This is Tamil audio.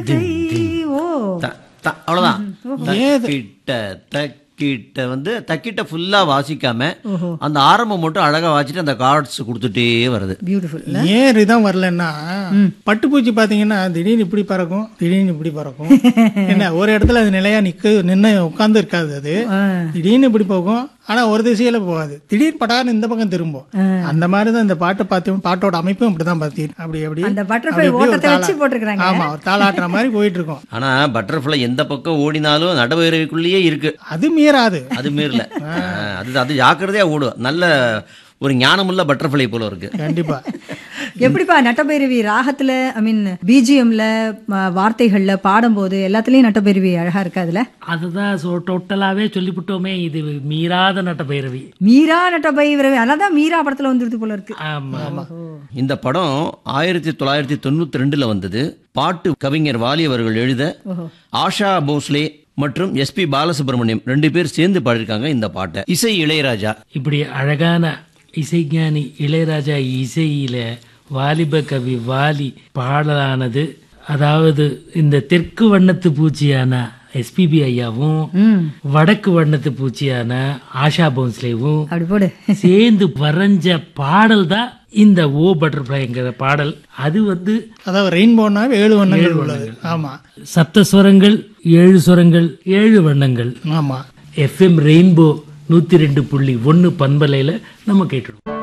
ஓ த- த- அவ்வளவுதான் தக்கிட்ட தக்கிட்ட வந்து தக்கிட்ட ஃபுல்லா வாசிக்காம அந்த ஆரம்பம் மட்டும் அழகா வாசிட்டு அந்த கார்ட்ஸ் கொடுத்துட்டே வருது பியூட்டிஃபுல் ஏன் ரிதம் வரலன்னா பட்டுப்பூச்சி பாத்தீங்கன்னா திடீர்னு இப்படி பறக்கும் திடீர்னு இப்படி பறக்கும் என்ன ஒரு இடத்துல அது நிலையா நிக்க நின்று உட்கார்ந்து இருக்காது அது திடீர்னு இப்படி போகும் ஆனா ஒரு திசையில போகாது திடீர் படான்னு இந்த பக்கம் திரும்பும் அந்த மாதிரி தான் இந்த பாட்டை பார்த்து பாட்டோட அமைப்பும் அப்படிதான் பார்த்தி அப்படி அப்படி அந்த butterfly அப்படி இப்படி ஒரு ஓட்டத்தை வச்சு தாளா- போட்டிருக்காங்க. ஆமா ஒரு தாளாட்டுற மாதிரி போயிட்டு இருக்கும் ஆனா பட்டர்ஃப்ளை எந்த பக்கம் ஓடினாலும் நடுவரைக்குள்ளேயே இருக்கு அது மீறாது அது மீறல ஆஹ், அது அது ஜாக்கிரதையா ஓடும் நல்ல ஒரு ஞானமுள்ள பட்டர்ஃப்ளை போல இருக்கு கண்டிப்பா எப்படிப்பா நட்டபைரவி ராகத்துல ஐ மீன் பிஜிஎம்ல வார்த்தைகள்ல பாடும்போது எல்லாத்துலயும் நட்டபைரவி அழகா இருக்கு அதுல அதுதான் ஸோ டோட்டலாகவே சொல்லிவிட்டோமே இது மீறாத நட்ட பைரவி மீரா நட்டபைரவி அதான் மீரா படத்துல வந்துருது போல இருக்கு ஆமா இந்த படம் ஆயிரத்தி தொள்ளாயிரத்தி தொண்ணூத்தி ரெண்டுல வந்தது பாட்டு கவிஞர் வாலி அவர்கள் எழுத ஆஷா போஸ்லே மற்றும் எஸ்பி பாலசுப்ரமணியம் ரெண்டு பேர் சேர்ந்து பாடியிருக்காங்க இந்த பாட்டை இசை இளையராஜா இப்படி அழகான இசைஞானி இளையராஜா இசையில வாலிப கவி வாலி பாடலானது அதாவது இந்த தெற்கு வண்ணத்து பூச்சியான எஸ்பிபி ஐயாவும் வடக்கு வண்ணத்து பூச்சியான ஆஷா போன்ஸ்லேவும் அப்படி போடு சேர்ந்து வரைஞ்ச பாடல் தான் இந்த ஓ பட்டர்ஃப்ளைங்கிற பாடல் அது வந்து அதாவது ரெயின்போனா ஏழு வண்ணங்கள் உள்ளது ஆமா சப்த ஸ்வரங்கள் ஏழு ஸ்வரங்கள் ஏழு வண்ணங்கள் ஆமா எஃப்எம் ரெயின்போ நூத்தி ரெண்டு புள்ளி ஒன்னு பண்பலையில நம்ம கேட்டுருவோம்